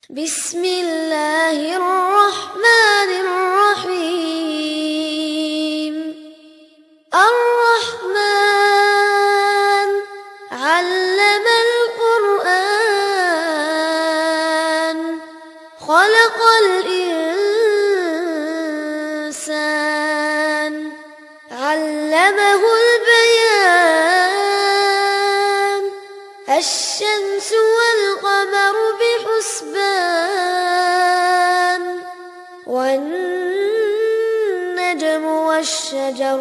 بسم الله الرحمن الرحيم الرحمن علم القرآن خلق الإنسان علمه البيان الشمس والقمر بحسبان والنجم والشجر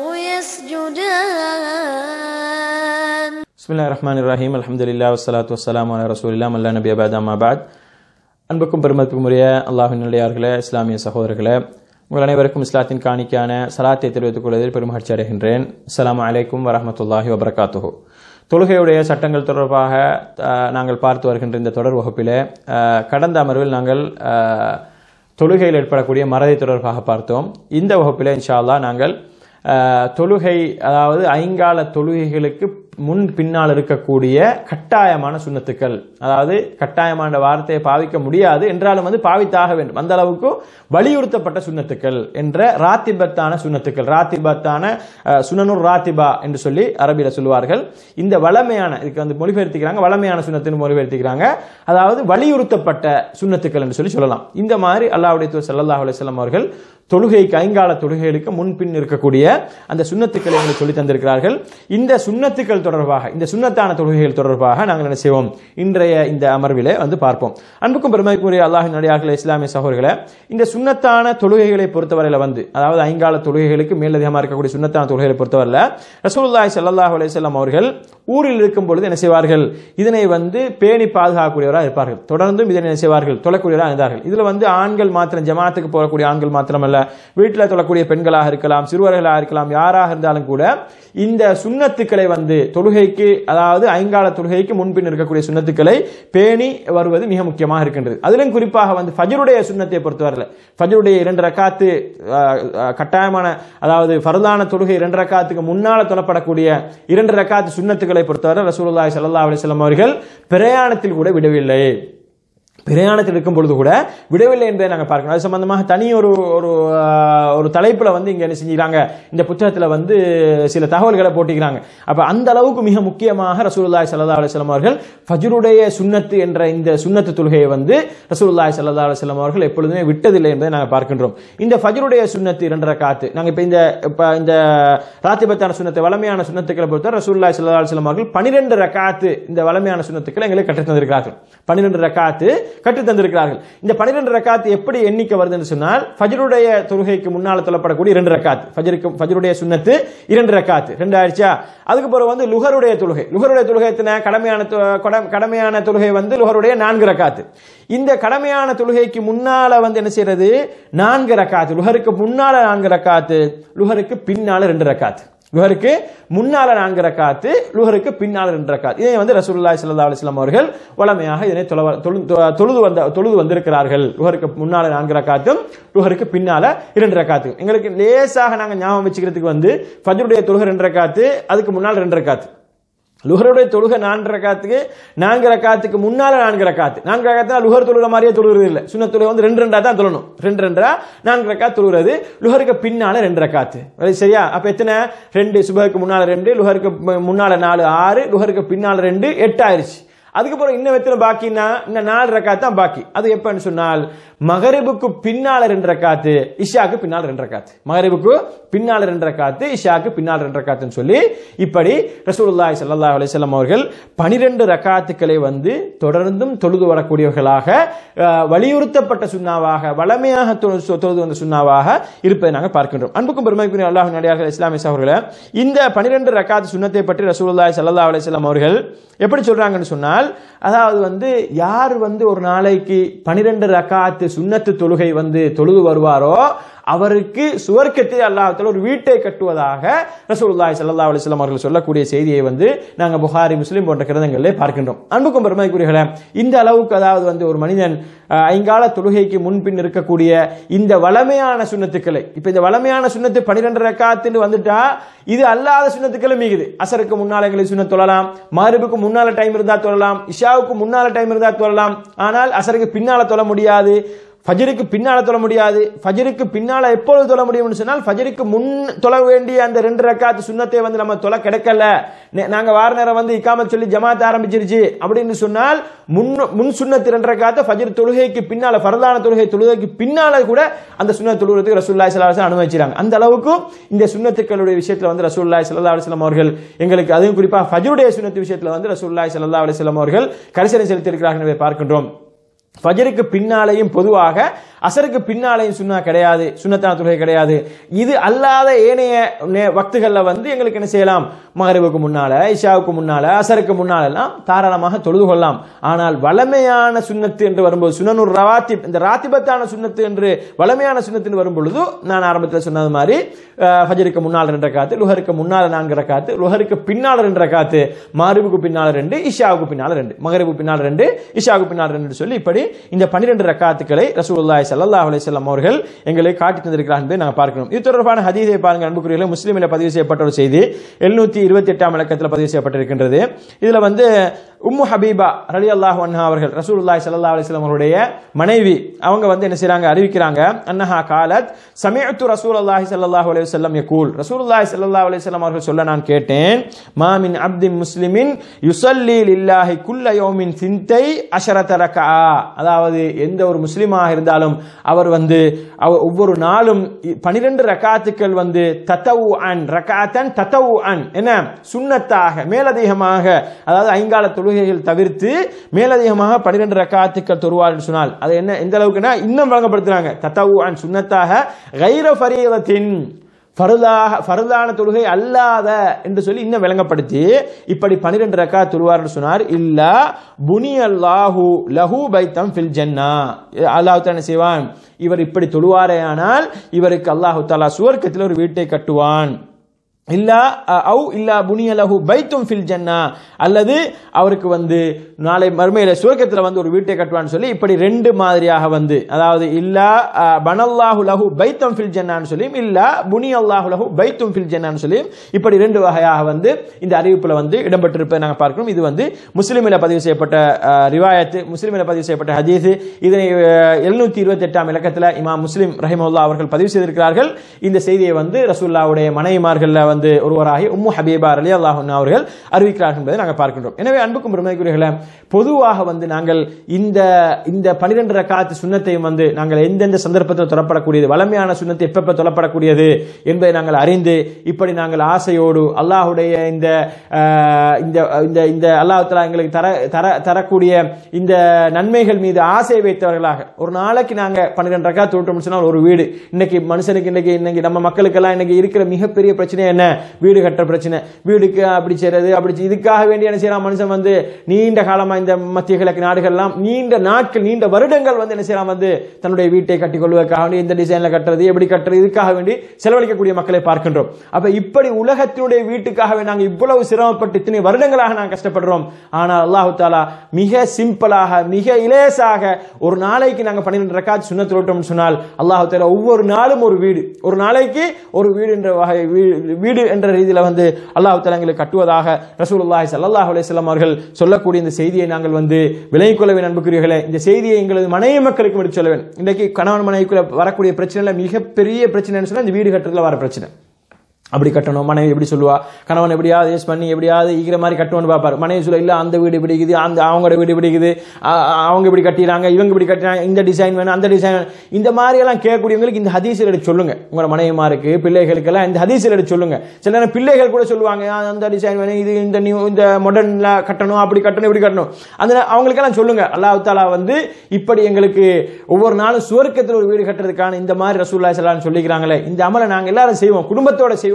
يسجدان بسم الله الرحمن الرحيم الحمد لله والصلاة والسلام على رسول الله மல்லா நபி அபாத் அம்மா பாத் அன்புக்கும் பெருமதிப்புக்கும் உரிய அல்லாஹின் நிலையார்களே இஸ்லாமிய சகோதரர்களே உங்கள் அனைவருக்கும் இஸ்லாத்தின் காணிக்கான சலாத்தை தெரிவித்துக் கொள்வதில் பெருமகிழ்ச்சி அடைகின்றேன் அஸ்ஸலாமு அலைக்கும் வரஹமத்துல்லாஹி வபரகாத்துஹு தொழுகையுடைய சட்டங்கள் தொடர்பாக அஹ், நாங்கள் பார்த்து வருகின்ற இந்த தொடர் வகுப்பிலே அஹ், கடந்த அமர்வில் நாங்கள் அஹ், தொழுகையில் ஏற்படக்கூடிய மறதி தொடர்பாக பார்த்தோம் இந்த வகுப்பில் இன்ஷா அல்லாஹ் நாங்கள் அஹ், தொழுகை அதாவது ஐங்கால தொழுகைகளுக்கு முன் பின்னால் இருக்கக்கூடிய கட்டாயமான சுண்ணத்துக்கள் அதாவது கட்டாயமான வார்த்தையை பாவிக்க முடியாது என்றாலும் வந்து பாவித்தாக வேண்டும் அந்த அளவுக்கு வலியுறுத்தப்பட்ட சுண்ணத்துக்கள் என்ற ராத்திபத்தான சுண்ணத்துக்கள் ராத்திபத்தான அஹ், சுனனுர் ராத்திபா என்று சொல்லி அரபியில் சொல்லுவார்கள் இந்த வளமையான இதுக்கு வந்து மொழிபெயர்த்திக்கிறாங்க வளமையான சுண்ணத்துன்னு மொழிபெயர்த்திக்கிறாங்க அதாவது வலியுறுத்தப்பட்ட சுண்ணத்துக்கள் என்று சொல்லி சொல்லலாம் இந்த மாதிரி அல்லாஹ்வுடைய தூதர் ஸல்லல்லாஹு அலைஹி வஸல்லம் அவர்கள் தொழுகைக்கு ஐங்கால தொழுகைகளுக்கு முன்பின் இருக்கக்கூடிய அந்த சுண்ணத்துக்களை எங்களுக்கு சொல்லி தந்திருக்கிறார்கள் இந்த சுண்ணத்துக்கள் தொடர்பாக இந்த சுண்ணத்தான தொழுகைகள் தொடர்பாக நாங்கள் என்ன செய்வோம் இன்றைய இந்த அமர்விலே வந்து பார்ப்போம் அன்புக்கும் பெருமைக்குரிய அல்லாஹின் நடிகார்களே இஸ்லாமிய சகோதரர்களே இந்த சுண்ணத்தான தொழுகைகளை பொறுத்தவரையில வந்து அதாவது ஐங்கால தொழுகைகளுக்கு மேலதிகமாக இருக்கக்கூடிய சுண்ணத்தான தொழுகைகளை பொறுத்தவரையில ரசூலுல்லாஹி ஸல்லல்லாஹு அலைஹி வஸல்லம் அவர்கள் ஊரில் இருக்கும் பொழுது என்ன செய்வார்கள் இதனை வந்து பேணி பாதுகாக்கக்கூடியவராக இருப்பார்கள் தொடர்ந்தும் இதனை என்ன செய்வார்கள் தொழக்கூடியவராக இருந்தார்கள் இதுல வந்து ஆண்கள் மாத்திரம் ஜமாத்துக்கு போகக்கூடிய ஆண்கள் மாத்திரமல்ல வீட்டில் தொழக்கூடிய பெண்களாக இருக்கலாம் சிறுவர்களாக இருக்கலாம் யாராக இருந்தாலும் கூட இந்த சுண்ணத்துக்களை வந்து தொழுகைக்கு அதாவது ஐங்கால தொழுகைக்கு முன்பின் இருக்கக்கூடிய சுண்ணத்துக்களை பேணி வருவது மிக முக்கியமாக இருக்கின்றது அதிலும் குறிப்பாக வந்து ஃபஜருடைய சுண்ணத்தை பொறுத்தவரையில் ஃபஜருடைய இரண்டு ரக்காத்து அஹ், அஹ், கட்டாயமான அதாவது ஃபர்தான தொழுகை இரண்டு ரக்காத்துக்கு முன்னால தொழப்படக்கூடிய இரண்டு ரக்காத்து சுண்ணத்துக்களை பொறுத்தவரை ரசூலுல்லாஹி ஸல்லல்லாஹு அலைஹி வஸல்லம் அவர்கள் பிரயாணத்தில் கூட விடவில்லை பிரயாணத்தில் இருக்கும் பொழுது கூட விடவில்லை என்பதை நாங்கள் பார்க்கணும் அது சம்பந்தமாக தனி ஒரு ஒரு ஆஹ், ஒரு தலைப்பில் வந்து இங்கே என்ன செஞ்சுக்கிறாங்க இந்த புத்தகத்தில் வந்து சில தகவல்களை போட்டிக்கிறாங்க அப்போ அந்த அளவுக்கு மிக முக்கியமாக ரசூலுல்லாஹி ஸல்லல்லாஹு அலைஹி வஸல்லம் அவர்கள் ஃபஜ்ருடைய சுன்னத்து என்ற இந்த சுன்னத்து தொழுகையை வந்து ரசூலுல்லாஹி ஸல்லல்லாஹு அலைஹி வஸல்லம் அவர்கள் எப்பொழுதுமே விட்டதில்லை என்பதை நாங்கள் பார்க்கின்றோம் இந்த ஃபஜ்ருடைய சுன்னத்து இரண்டு ரக்காத்து நாங்கள் இப்போ இந்த இப்போ இந்த ராத்திபத்தான சுன்னத்தை வளமையான சுன்னத்துக்களை பொறுத்த ரசூலுல்லாஹி ஸல்லல்லாஹு அலைஹி வஸல்லம் அவர்கள் பன்னிரெண்டு ரக்காத்து இந்த வளமையான சுன்னத்துக்களை எங்களுக்கு கற்றுத் தந்திருக்கிறார்கள் பன்னிரெண்டு ரக்காத்து கற்றுத் தந்திருக்கிறார்கள் இந்த பன்னிரெண்டு ரக்காத்து எப்படி எண்ணிக்கை வருதுன்னு சொன்னால் ஃபஜ்ருடைய தொழுகைக்கு முன்னால் சொல்லப்படக்கூடிய இரண்டு ரக்காத்து ஃபஜருக்கு ஃபஜ்ருடைய சுன்னத்து இரண்டு ரக்காத்து ரெண்டு ஆயிடுச்சா அதுக்கு பிறகு வந்து லுகருடைய தொழுகை லுகருடைய தொழுகை எத்தனை கடமையான தொ- கொட- கடமையான தொழுகை வந்து லுகருடைய நான்கு ரக்காத்து இந்த கடமையான தொழுகைக்கு முன்னால வந்து என்ன செய்யறது நான்கு ரக்காத்து லுகருக்கு முன்னால நான்கு ரக்காத்து லுகருக்கு பின்னால ரெண்டு ரக்காத்து லுஹருக்கு முன்னால நான்கு ரக்காத்து லுஹருக்கு பின்னால ரெண்டு ரக்காத் இதை வந்து ரசூலுல்லாஹி ஸல்லல்லாஹு அலைஹி வஸல்லம் அவர்கள் வளமையாக இதனை தொழ- தொழு- தொ- தொழுது வந்த தொழுது வந்திருக்கிறார்கள் லுஹருக்கு முன்னால நான்கு ரக்காத்தும் லுஹருக்கு பின்னால இரண்டு ரக்காத்தும் எங்களுக்கு லேசாக நாங்க ஞாபகம் வச்சுக்கிறதுக்கு வந்து ஃபஜ்ருடைய தொழுகை ரெண்டு ரக்காத்து அதுக்கு முன்னால் ரெண்டு ரக்காத்து லுஹருடைய தொழுகை நான்கு ரக்காத்துக்கு நான்கு ரக்காத்துக்கு முன்னால நான்கு ரக்காத்து நான்கு ரக்காத்து லுஹர் தொழுகிற மாதிரியே தொழுகிறது இல்லை சுன்ன தொழுகை வந்து ரெண்டு ரெண்டா தான் தொழணும் ரெண்டு ரெண்டா நான்கு ரக்காத் தொழுகிறது லுஹருக்கு பின்னால ரெண்டு ரக்காத்து அது சரியா அப்ப எத்தனை ரெண்டு சுபஹுக்கு முன்னால ரெண்டு லுஹருக்கு மு- முன்னால நாலு ஆறு லுஹருக்கு பின்னால ரெண்டு எட்டு ஆயிருச்சு அதுக்கப்புறம் இன்னும் எத்தனை பாக்கின்னா இன்னும் நாலு ரக்காத்து தான் பாக்கி அது எப்பன்னு சொன்னால் மகரிபுக்கு பின்னால ரெண்டு ரக்காத்து இஷாக்கு பின்னால் ரெண்டு ரக்காத்து மகரிபுக்கு பின்னால ரெண்டு ரக்காத்து இஷாக்கு பின்னால் ரெண்டு ரக்காத்துன்னு சொல்லி இப்படி ரசூலுல்லாஹி ஸல்லல்லாஹு அலைஹி வஸல்லம் அவர்கள் 12 ரக்காத்துக்களை வந்து தொடர்ந்தும் தொழுது வரக்கூடியவர்களாக அஹ், வலியுறுத்தப்பட்ட சுண்ணாவாக வளமையாக தொழு- தொழுது வந்த சுண்ணாவாக இருப்பதை நாங்கள் பார்க்கின்றோம் அன்புக்கும் பெருமைக்குரிய அல்லாஹ் நடிகார்கள் இஸ்லாமிய சகோதரர்களே இந்த 12 ரக்காத்து சுண்ணத்தை பற்றி ரசூலுல்லாஹி ஸல்லல்லாஹு அலைஹி வஸல்லம் அவர்கள் எப்படி சொல்றாங்கன்னு சொன்னால் அதாவது வந்து யார் வந்து ஒரு நாளைக்கு 12 ரக்காத்து சுன்னத்து தொழுகை வந்து தொழுது வருவாரோ அவருக்கு சுவர்க்கத்தில் அல்லாஹ் ஒரு வீட்டை கட்டுவதாக ரசூலுல்லாஹி ஸல்லல்லாஹு அலைஹி வஸல்லம் அவர்கள் சொல்லக்கூடிய செய்தியை வந்து நாங்க புகாரி முஸ்லிம் போன்ற கிரந்தங்களிலே பார்க்கின்றோம் அன்புக்கும் பெருமைக்குரியர்களே இந்த அளவுக்கு அதாவது வந்து ஒரு மனிதன் அஹ், ஐங்கால தொழுகைக்கு முன்பின் இருக்கக்கூடிய இந்த வளமையான சுண்ணத்துக்களை இப்ப இந்த வளமையான சுண்ணத்து பனிரெண்டு ரக்காத்துன்னு வந்துட்டா இது அல்லாத சுண்ணத்துக்களும் மிகுது அசருக்கு முன்னால எங்களுக்கு சுண்ணத் தொழலாம் மகரிபுக்கு முன்னால டைம் இருந்தா தொழலாம் இஷாவுக்கு முன்னால டைம் இருந்தா தொழலாம் ஆனால் அசருக்கு பின்னால தொழ முடியாது ஃபஜருக்கு பின்னால தொழ முடியாது ஃபஜருக்கு பின்னால எப்பொழுது தொழ முடியும்னு சொன்னால் ஃபஜருக்கு முன் தொழ வேண்டிய அந்த ரெண்டு ரக்காத்து சுண்ணத்தை வந்து நம்ம தொழ கிடைக்கல நே- நாங்க வார நேரம் வந்து இக்காமத் சொல்லி ஜமாத் ஆரம்பிச்சிருச்சு அப்படின்னு சொன்னால் முன் முன் சுண்ணத்து ரெண்டு ரக்காத்து ஃபஜர் தொழுகைக்கு பின்னால ஃபரதான தொழுகை தொழுகைக்கு பின்னால கூட அந்த சுண்ணத் தொழுகிறதுக்கு ரசூலுல்லாஹி ஸல்லல்லாஹு அலைஹி வஸல்லம் அனுமதிச்சாங்க அந்த அளவுக்கு இந்த சுண்ணத்துக்களுடைய விஷயத்துல வந்து ரசூலுல்லாஹி ஸல்லல்லாஹு அலைஹி வஸல்லம் அவர்கள் எங்களுக்கு அதுவும் குறிப்பா ஃபஜருடைய சுண்ணத்து விஷயத்துல வந்து ரசூலுல்லாஹி ஸல்லல்லாஹு அலைஹி வஸல்லம் அவர்கள் கரிசனை செலுத்தியிருக்கிறார்கள் என்பதை பார்க்கின்றோம் ஃபஜருக்கு பின்னாலேயும் பொதுவாக அசருக்கு பின்னாலேயும் சுன்னா கிடையாது சுன்னத்தான தொழுகை கிடையாது இது அல்லாத ஏனைய நே- வக்துகள்ல வந்து எங்களுக்கு என்ன செய்யலாம் மகரிபுக்கு முன்னால இஷாவுக்கு முன்னால அசருக்கு முன்னால எல்லாம் தாராளமாக தொழுது கொள்ளலாம் ஆனால் வளமையான சுன்னத்து என்று வரும்போது சுனனூர் ரவாத்திப் இந்த ராத்திபத்தான சுன்னத்து என்று வளமையான சுன்னத்து வரும் பொழுது நான் ஆரம்பத்தில் சொன்னது மாதிரி அஹ், ஃபஜருக்கு முன்னால் ரெண்டு ரக்காத்து லுஹருக்கு முன்னால் நான்கு ரக்காத்து லுஹருக்கு பின்னால் ரெண்டு ரக்காத்து மாரிபுக்கு பின்னால் ரெண்டு இஷாவுக்கு பின்னால் ரெண்டு மகரிபுக்கு பின்னால் ரெண்டு இஷாவுக்கு பின்னால் ரெண்டு சொல்லி இப்படி இந்த பன்னிரெண்டு ரக்காத்துக்களை ரசூலுல்லாஹி ஸல்லல்லாஹு அலைஹி வஸல்லம் அவர்கள் எங்களுக்கு காட்டி தந்திருக்கிறார் என்பதை நாங்கள் பார்க்கிறோம் இது தொடர்பான ஹதீஸை பாருங்க அன்புக்குரியவர்களே முஸ்லிமில் பதிவு செய்யப்பட்ட ஒரு செய்தி எழுநூத்தி இருபத்தி எட்டாம் இலக்கத்தில் பதிவு செய்யப்பட்டிருக்கின்றது இதுல வந்து உம்மு ஹபீபா ரலி அல்லாஹ் அன்ஹா அவர்கள் ரசூலுல்லாஹி ஸல்லல்லாஹு அலைஹி வஸல்லம் அவருடைய மனைவி அவங்க வந்து என்ன செய்றாங்க அறிவிக்கிறாங்க அன்னஹா காலத் சமிஅத்து ரசூலுல்லாஹி ஸல்லல்லாஹு அலைஹி வஸல்லம் யகூல் ரசூலுல்லாஹி ஸல்லல்லாஹு அலைஹி வஸல்லம் அவர்கள் சொல்ல நான் கேட்டேன் மா மின் அப்தின் முஸ்லிமின் யுஸல்லி லில்லாஹி குல்ல யௌமின் சிந்தை அஷரத ரகா அதாவது எந்த ஒரு முஸ்லிமாக இருந்தாலும் அவர் வந்து அவர் ஒவ்வொரு நாளும் பனிரெண்டு ரக்காத்துக்கள் வந்து தத்தவு அன் ரக்காத்தன் தத்தவு அன் என்ன சுன்னத்தாக மேலதிகமாக அதாவது ஐங்கால தொழுகைகள் தவிர்த்து மேலதிகமாக பனிரெண்டு ரக்காத்துக்கள் தொழுவார் என்று சொன்னால் அது என்ன எந்த அளவுக்குன்னா இன்னும் வழங்கப்படுத்துறாங்க தத்தவு அன் சுன்னத்தாக கைர ஃபரீதத்தின் ஃபருதாக ஃபருதான தொழுகை அல்லாத என்று சொல்லி இன்னும் விளங்கப்படுத்தி இப்படி பனிரெண்டு ரக்கா தொழுவார்னு சொன்னார் இல்லா புனி அல்லாஹு லஹு பைத்தம் ஃபில் ஜன்னா அல்லாஹ் என்ன செய்வான் இவர் இப்படி தொழுவாரே ஆனால் இவருக்கு அல்லாஹு தாலா சுவர்க்கத்தில் ஒரு வீட்டை கட்டுவான் இல்லா அவு இல்லா புனியலஹு பைத்தும் ஃபில் ஜன்னா அல்லது அவருக்கு வந்து நாளை மறுமையில சுவர்க்கத்தில் வந்து ஒரு வீட்டை கட்டுவான்னு சொல்லி இப்படி ரெண்டு மாதிரியாக வந்து அதாவது இல்லா அஹ், பனல்லாஹு லஹு பைத்தம் ஃபில் ஜன்னான்னு சொல்லியும் இல்லா புனி அல்லாஹு லஹு பைத்தும் ஃபில் ஜன்னான்னு சொல்லியும் இப்படி ரெண்டு வகையாக வந்து இந்த அறிவிப்புல வந்து இடம்பெற்றிருப்பதை நாங்கள் பார்க்கிறோம் இது வந்து முஸ்லிமில் பதிவு செய்யப்பட்ட அஹ், ரிவாயத்து முஸ்லிமில் பதிவு செய்யப்பட்ட ஹதீஸ் இதனை எழுநூத்தி இருபத்தி எட்டாம் இலக்கத்தில் இமாம் முஸ்லிம் ரஹிமுல்லா அவர்கள் பதிவு செய்திருக்கிறார்கள் இந்த செய்தியை வந்து ரசூல்லாவுடைய மனைவிமார்கள்ல வந்து ஒருவராகி உம்மு ஹபீபா அலி அல்லாஹ் அவர்கள் அறிவிக்கிறார்கள் என்பதை நாங்கள் பார்க்கின்றோம் எனவே அன்புக்கும் பெருமைக்குரியர்களே பொதுவாக வந்து நாங்கள் இந்த இந்த பனிரெண்டு ரக்காத்து சுண்ணத்தையும் வந்து நாங்கள் எந்தெந்த சந்தர்ப்பத்தில் தொழப்படக்கூடியது வளமையான சுண்ணத்தை எப்பப்ப தொழப்படக்கூடியது என்பதை நாங்கள் அறிந்து இப்படி நாங்கள் ஆசையோடு அல்லாஹுடைய இந்த ஆஹ், இந்த இந்த இந்த அல்லாஹ் தஆலா எங்களுக்கு தர தர தரக்கூடிய இந்த நன்மைகள் மீது ஆசை வைத்தவர்களாக ஒரு நாளைக்கு நாங்க பன்னிரெண்டு ரக்கா தொழுட்டோம்னு சொன்னால் ஒரு வீடு இன்னைக்கு மனுஷனுக்கு இன்னைக்கு இன்னைக்கு நம்ம மக்களுக்கெல்லாம் இன்னைக்கு இருக்கிற மிகப்பெரிய பிரச்சனை என்ன வீடு கட்டுற பிரச்சனை வீடுக்கு அப்படி செய்யறது அப்படி செய்- இதுக்காக வேண்டிய என்ன செய்யலாம் மனுஷன் வந்து நீண்ட காலமா இந்த மத்திய கிழக்கு நாடுகள்லாம் நீண்ட நாட்கள் நீண்ட வருடங்கள் வந்து என்ன செய்யலாம் வந்து தன்னுடைய வீட்டை கட்டிக் கொள்வதற்காக வேண்டி எந்த டிசைன்ல கட்டுறது எப்படி கட்டுறது இதுக்காக வேண்டி செலவழிக்கக்கூடிய மக்களை பார்க்கின்றோம் அப்ப இப்படி உலகத்தினுடைய வீட்டுக்காகவே நாங்கள் இவ்வளவு சிரமப்பட்டு இத்தனை வருடங்களாக நாங்கள் கஷ்டப்படுறோம் ஆனால் அல்லாஹு தாலா மிக சிம்பிளாக மிக இலேசாக ஒரு நாளைக்கு நாங்கள் பன்னிரெண்டு ரக்காத் சுண்ணத் தொழுட்டோம்னு சொன்னால் அல்லாஹு தாலா ஒவ்வொரு நாளும் ஒரு வீடு ஒரு நாளைக்கு ஒரு வீடு என்ற வகை வீ- வீடு என்ற ரீதியில் வந்து அல்லாஹு தாலா எங்களுக்கு கட்டுவதாக ரசூலுல்லாஹி ஸல்லல்லாஹு அலைஹி வஸல்லம் அவர்கள் சொல்லக்கூடிய இந்த செய்தியை நாங்கள் வந்து விலகிக் கொள்ள வேண்டும் அன்புக்குரியவர்களே இந்த செய்தியை எங்களது மனைவி மக்களுக்கு எடுத்து சொல்ல வேண்டும் இன்றைக்கு கணவன் மனைவிக்குள்ள வரக்கூடிய பிரச்சனைல மிகப்பெரிய பிரச்சனைன்னு சொன்னா இந்த வீடு கட்டுறதுல வர பிரச்சனை அப்படி கட்டணும் மனைவி எப்படி சொல்லுவா கணவன் எப்படியாவது யூஸ் பண்ணி எப்படியாவது ஈகிற மாதிரி கட்டுவோன்னு பார்ப்பார் மனைவி சொல்ல இல்ல அந்த வீடு இப்படி இருக்குது அந்த அவங்களோட வீடு இப்படி இருக்குது அ- அ- அவங்க இப்படி கட்டிடுறாங்க இவங்க இப்படி கட்டுறாங்க இந்த டிசைன் வேணும் அந்த டிசைன் வேணும் இந்த மாதிரி எல்லாம் கேட்கக்கூடியவங்களுக்கு இந்த ஹதீஸில் எடுத்து சொல்லுங்க உங்களோட மனைவிமாருக்கு பிள்ளைகளுக்கெல்லாம் இந்த ஹதீஸில் எடுத்து சொல்லுங்க சில நேரம் பிள்ளைகள் கூட சொல்லுவாங்க "ஆ, அந்த டிசைன் வேணும் இது இந்த நியூ இந்த மாடர்ன்ல கட்டணும் அப்படி கட்டணும் இப்படி கட்டணும் அந்த அவங்களுக்கெல்லாம் சொல்லுங்க அல்லாஹ் தாலா வந்து இப்படி எங்களுக்கு ஒவ்வொரு நாளும் சுவர்க்கத்தில் ஒரு வீடு கட்டுறதுக்கான இந்த மாதிரி ரசூல்லா சலான்னு சொல்லிக்கிறாங்களே இந்த அமலை நாங்க எல்லாரும் செய்வோம் குடும்பத்தோட செய்வோம்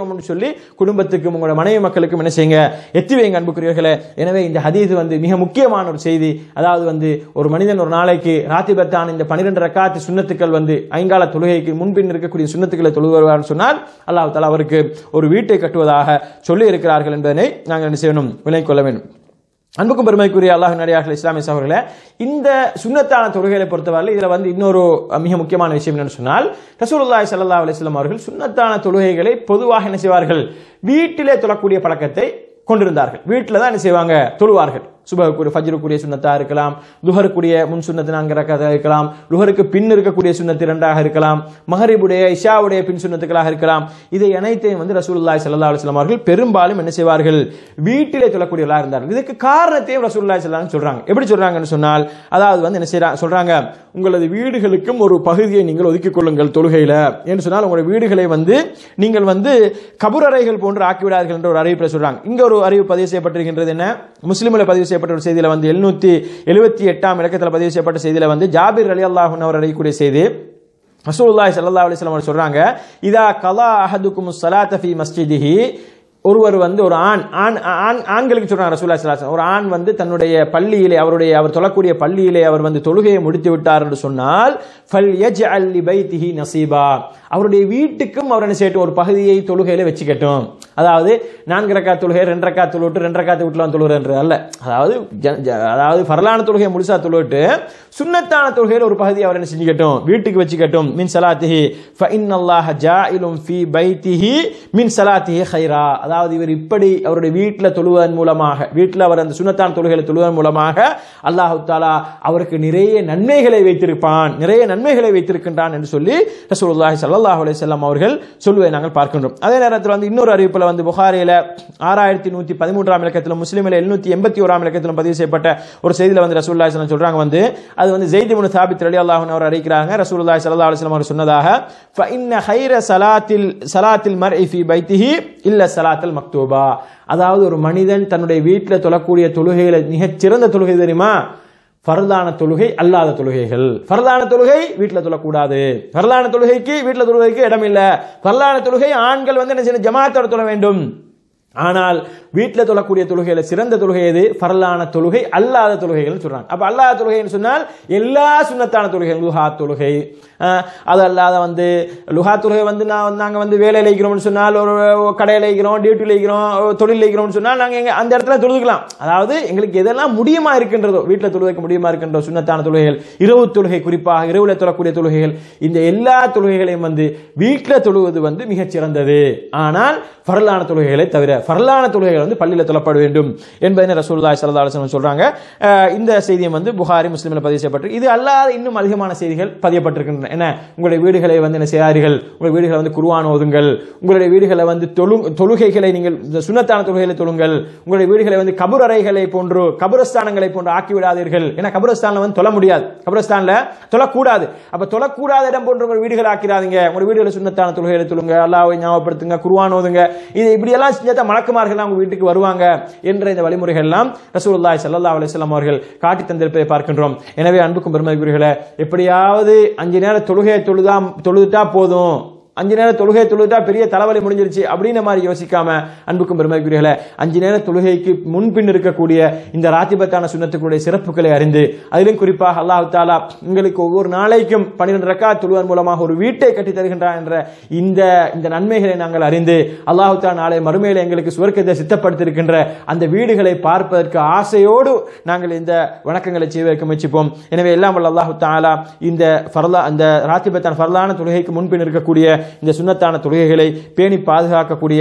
இருக்கணும்னு சொல்லி குடும்பத்துக்கும் உங்களோட மனைவி மக்களுக்கும் என்ன செய்யுங்க எத்தி வைங்க அன்புக்குரியவர்களே எனவே இந்த ஹதீஸ் வந்து மிக முக்கியமான ஒரு செய்தி அதாவது வந்து ஒரு மனிதன் ஒரு நாளைக்கு ராத்திபத்தான் இந்த பன்னிரெண்டு ரக்காத்து சுண்ணத்துக்கள் வந்து ஐங்கால தொழுகைக்கு முன்பின் இருக்கக்கூடிய சுண்ணத்துக்களை தொழுவார்னு சொன்னால் அல்லாஹ் தாலா அவருக்கு ஒரு வீட்டை கட்டுவதாக சொல்லி இருக்கிறார்கள் என்பதனை நாங்கள் என்ன செய்யணும் விலை கொள்ள வேண்டும் அன்புக்கும் பெருமைக்குரிய அல்லாஹ் நடிகார்கள் இஸ்லாமிய சகோதரர்களே இந்த சுன்னத்தான தொழுகைகளை பொறுத்தவரை இதுல வந்து இன்னொரு மிக முக்கியமான விஷயம் என்னன்னு சொன்னால் ரசூலுல்லாஹி ஸல்லல்லாஹு அலைஹி வஸல்லம் அவர்கள் சுன்னத்தான தொழுகைகளை பொதுவாக என்ன செய்வார்கள் வீட்டிலே தொழக்கூடிய பழக்கத்தை கொண்டிருந்தார்கள் வீட்டில் தான் என்ன செய்வாங்க தொழுவார்கள் சுபகுரிய ஃபஜ்ருக்குரிய சுண்ணத்தா இருக்கலாம் லுஹருக்குரிய முன் சுண்ணத்து நான்கு ரக்காத்தாக இருக்கலாம் லுஹருக்கு பின் இருக்கக்கூடிய சுண்ணத்து இரண்டாக இருக்கலாம் மஹரிபுடைய இஷாவுடைய பின் சுண்ணத்துக்களாக இருக்கலாம் இதை அனைத்தையும் வந்து ரசூலுல்லாஹி ஸல்லல்லாஹு அலைஹி வஸல்லம் அவர்கள் பெரும்பாலும் என்ன செய்வார்கள் வீட்டிலே தொழக்கூடியவர்களாக இருந்தார்கள் இதுக்கு காரணத்தையும் ரசூலுல்லாஹி ஸல்லல்லாஹு அலைஹி வஸல்லம் சொல்றாங்க எப்படி சொல்றாங்கன்னு சொன்னால் அதாவது வந்து என்ன செய்யறாங்க சொல்றாங்க உங்களது வீடுகளுக்கும் ஒரு பகுதியை நீங்கள் ஒதுக்கிக் கொள்ளுங்கள் தொழுகையில என்று சொன்னால் உங்களுடைய வீடுகளை வந்து நீங்கள் வந்து கபுரறைகள் போன்று ஆக்கிவிடார்கள் என்ற ஒரு அறிவிப்பில் சொல்றாங்க இங்க ஒரு அறிவிப்பு பதிவு செய்யப்பட்டிருக்கின்றது என்ன முஸ்லிமில் பதிவு செய்யப்பட்ட ஒரு செய்தியில வந்து எழுநூத்தி எழுபத்தி எட்டாம் இலக்கத்தில் பதிவு செய்யப்பட்ட செய்தியில வந்து ஜாபிர் அலி அல்லாஹன் அவர் அறியக்கூடிய செய்தி ரசூலுல்லாஹி ஸல்லல்லாஹு அலைஹி வஸல்லம் சொல்றாங்க இதா கலா அஹதுக்கும் ஸலாத்த ஃபீ மஸ்ஜிதிஹி ஒருவர் வந்து ஒரு ஆண் ஆண் ஆண் ஆண்களுக்கு சொல்றாங்க ரசூலுல்லாஹி ஸல்லல்லாஹு அலைஹி வஸல்லம் ஒரு ஆண் வந்து தன்னுடைய பள்ளியிலே அவருடைய அவர் தொழக்கூடிய பள்ளியிலே அவர் வந்து தொழுகையை முடித்து விட்டார் என்று சொன்னால் ஃபல் யஜ்அல் லி பைத்திஹி நசீபா அவருடைய வீட்டுக்கும் அவர் என்ன செய்யட்டும் ஒரு பகுதியை தொழுகையில வச்சுக்கட்டும் அதாவது நான்கு ரக்கா தொழுகை ரெண்டு ரக்கா தொழுவிட்டு ரெண்டு ரக்காத்து விட்டுலாம் தொழுகிறது அல்ல அதாவது ஜ- ஜ- அதாவது ஃபர்லான தொழுகை முழுசா தொழுவிட்டு சுன்னத்தான தொழுகையில் ஒரு பகுதி அவர் என்ன செஞ்சுக்கட்டும் வீட்டுக்கு வச்சுக்கட்டும் மின் சலாத்திஹி ஃபஇன் அல்லாஹ் ஜாயிலும் ஃபி பைத்திஹி மின் சலாத்திஹி ஹைரா அதாவது இவர் இப்படி அவருடைய வீட்டில் தொழுவதன் மூலமாக வீட்டில் அவர் அந்த சுன்னத்தான தொழுகைகளை தொழுவதன் மூலமாக அல்லாஹு தாலா அவருக்கு நிறைய நன்மைகளை வைத்திருப்பான் நிறைய நன்மைகளை வைத்திருக்கின்றான் என்று சொல்லி ரசூலுல்லாஹி ஸல்லல்லாஹு அலைஹி வஸல்லம் அவர்கள் சொல்லுவதை நாங்கள் பார்க்கின்றோம் அதே நேரத்தில் வந்து இன்னொரு அறிவிப்பில் வந்து புகாரியில ஆறாயிரத்தி நூத்தி பதிமூன்றாம் இலக்கத்திலும் முஸ்லிமில் எழுநூத்தி எண்பத்தி ஓராம் இலக்கத்திலும் பதிவு செய்யப்பட்ட ஒரு செய்தியில வந்து ரசூலுல்லாஹி ஸல்லல்லாஹு அலைஹி வஸல்லம் சொல்றாங்க வந்து அது வந்து ஜெயித் இப்னு சாபித் ரலியல்லாஹு அன்ஹு அவர் அறிவிக்கிறாங்க ரசூலுல்லாஹி ஸல்லல்லாஹு அலைஹி வஸல்லம் அவர் சொன்னதாக ஃபஇன்ன ஹைர சலாத்தில் சலாத்தில் மர்இ ஃபீ பைத்திஹி இல்ல சலாத்தல் மக்தூபா அதாவது ஒரு மனிதன் தன்னுடைய வீட்டில் தொழக்கூடிய தொழுகையில மிகச் சிறந்த தொழுகை தெரியுமா ஃபர்தான தொழுகை அல்லாத தொழுகைகள் ஃபர்தான தொழுகை வீட்டில் தொழக்கூடாது ஃபர்தான தொழுகைக்கு வீட்டில் தொழுகைக்கு இடம் இல்லை ஃபர்தான தொழுகை ஆண்கள் வந்து என்ன செய்யணும் ஜமாத்தோட தொழ வேண்டும் ஆனால் வீட்டில் தொழக்கூடிய தொழுகையில சிறந்த தொழுகை எது ஃபர்லான தொழுகை அல்லாத தொழுகைகள்னு சொல்றாங்க அப்ப அல்லாத தொழுகைன்னு சொன்னால் எல்லா சுன்னத்தான தொழுகைகள் லுஹா தொழுகை அஹ், அது அல்லாத வந்து லுஹா தொழுகை வந்து நான் நாங்க வந்து வேலையில் இருக்கிறோம்னு சொன்னால் ஒரு கடையில் இருக்கிறோம் டியூட்டியில் இருக்கிறோம் தொழில் இருக்கிறோம்னு சொன்னால் நாங்க எங்க அந்த இடத்துல தொழுதுக்கலாம் அதாவது எங்களுக்கு எதெல்லாம் முடியுமா இருக்கின்றதோ வீட்டில் தொழுகைக்கு முடியுமா இருக்கின்ற சுன்னத்தான தொழுகைகள் இரவு தொழுகை குறிப்பாக இரவுல தொழக்கூடிய தொழுகைகள் இந்த எல்லா தொழுகைகளையும் வந்து வீட்டில் தொழுவது வந்து மிகச் சிறந்தது ஆனால் ஃபர்லான தொழுகைகளை தவிர ஃபர்லான தொழுகைகள் வந்து பள்ளியில் தொழப்பட வேண்டும் என்பதை ரசூலுல்லாஹி ஸல்லல்லாஹு அலைஹி வஸல்லம் சொல்றாங்க அஹ் இந்த செய்தியை வந்து புகாரி முஸ்லிமில் பதிவு செய்யப்பட்டு இது அல்லாத இன்னும் அதிகமான செய்திகள் பதியப்பட்டிருக்கின்றன என்ன உங்களுடைய வீடுகளை வந்து என்ன செய்யாதீர்கள் உங்களுடைய வீடுகளை வந்து குர்ஆன் ஓதுங்கள் உங்களுடைய வீடுகளை வந்து தொழு தொழுகைகளை நீங்கள் இந்த சுன்னத்தான தொழுகைகளை தொழுங்கள் உங்களுடைய வீடுகளை வந்து கபுர் அறைகளை போன்று கபுரஸ்தானங்களை போன்று ஆக்கி விடாதீர்கள் ஏன்னா கபுரஸ்தான்ல வந்து தொழ முடியாது கபுரஸ்தான்ல தொழக்கூடாது அப்ப தொழக்கூடாத இடம் போன்ற உங்கள் வீடுகள் ஆக்கிறாதீங்க உங்களுடைய வீடுகளை சுன்னத்தான தொழுகைகளை தொழுங்க அல்லாஹ்வை ஞாபகப்படுத்துங்க குர்ஆன் ஓதுங்க இது இப்படி எல்லாம் செஞ்சா மலக்குமார்கள் உங்க வீட்டுக்கு வருவாங்க என்ற இந்த வழிமுறைகள் எல்லாம் ரசூலுல்லாஹி ஸல்லல்லாஹு அலைஹி வஸல்லம் அவர்கள் காட்டி தந்திருப்பதை பார்க்கின்றோம் எனவே அன்புக்கும் பெருமதிக்குரியவர்களே எப்படியாவது அஞ்சு நேரம் தொழுகையை தொழுதா தொழுதுட்டா போதும் அஞ்சு நேரம் தொழுகை தொழுதுட்டா பெரிய தலைவலி முடிஞ்சிருச்சு அப்படின்னு மாதிரி யோசிக்காம அன்புக்கும் பெருமைக்குரியர்களே அஞ்சு நேர தொழுகைக்கு முன்பின் இருக்கக்கூடிய இந்த ராத்திபத்தான சுண்ணத்துக்குடைய சிறப்புகளை அறிந்து அதிலும் குறிப்பாக அல்லாஹ் தாலா உங்களுக்கு ஒவ்வொரு நாளைக்கும் பன்னிரெண்டு ரக்கா தொழுவதன் மூலமாக ஒரு வீட்டை கட்டி தருகின்றான் என்ற இந்த இந்த நன்மைகளை நாங்கள் அறிந்து அல்லாஹ் தாலா நாளை மறுமையில எங்களுக்கு சுவர்க்கத்தை சித்தப்படுத்தியிருக்கின்ற அந்த வீடுகளை பார்ப்பதற்கு ஆசையோடு நாங்கள் இந்த வணக்கங்களை செய்வதற்கு முயற்சிப்போம் எனவே எல்லாம் வல்ல அல்லாஹ் தாலா இந்த ஃபர்லா அந்த ராத்திபத்தான் ஃபர்லான தொழுகைக்கு முன்பின் இருக்கக்கூடிய இந்த சுன்னத்தான தொழுகைகளை பேணி பாதுகாக்கக்கூடிய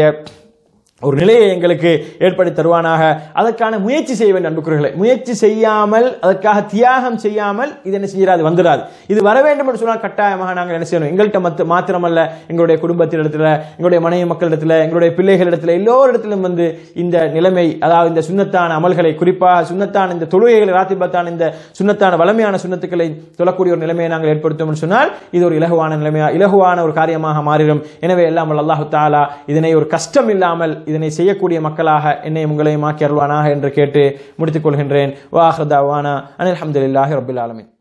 ஒரு நிலையை எங்களுக்கு ஏற்படுத்தி தருவானாக அதற்கான முயற்சி செய்ய வேண்டும் அன்புக்குறர்களே முயற்சி செய்யாமல் அதற்காக தியாகம் செய்யாமல் இது என்ன செய்யாது வந்துடாது இது வர வேண்டும் என்று சொன்னால் கட்டாயமாக நாங்கள் என்ன செய்யணும் எங்கள்கிட்ட மத்த மாத்திரமல்ல எங்களுடைய குடும்பத்தினிடத்துல எங்களுடைய மனைவி மக்களிடத்துல எங்களுடைய பிள்ளைகளிடத்துல எல்லோரிடத்திலும் வந்து இந்த நிலைமை அதாவது இந்த சுண்ணத்தான அமல்களை குறிப்பாக சுண்ணத்தான இந்த தொழுகைகளை ராத்திபத்தான இந்த சுண்ணத்தான வளமையான சுண்ணத்துக்களை தொழக்கூடிய ஒரு நிலைமையை நாங்கள் ஏற்படுத்தோம் என்று சொன்னால் இது ஒரு இலகுவான நிலைமையா இலகுவான ஒரு காரியமாக மாறிடும் எனவே எல்லாம் அல்லாஹு தாலா இதனை ஒரு கஷ்டம் இல்லாமல் இதனை செய்யக்கூடிய மக்களாக என்னை உங்களையும் ஆக்கி அருள்வானாக என்று கேட்டு முடித்துக் கொள்கின்றேன் வாஹ்ரதாவானா அனில் அஹமதுல்லாஹி ரபில் ஆலமின்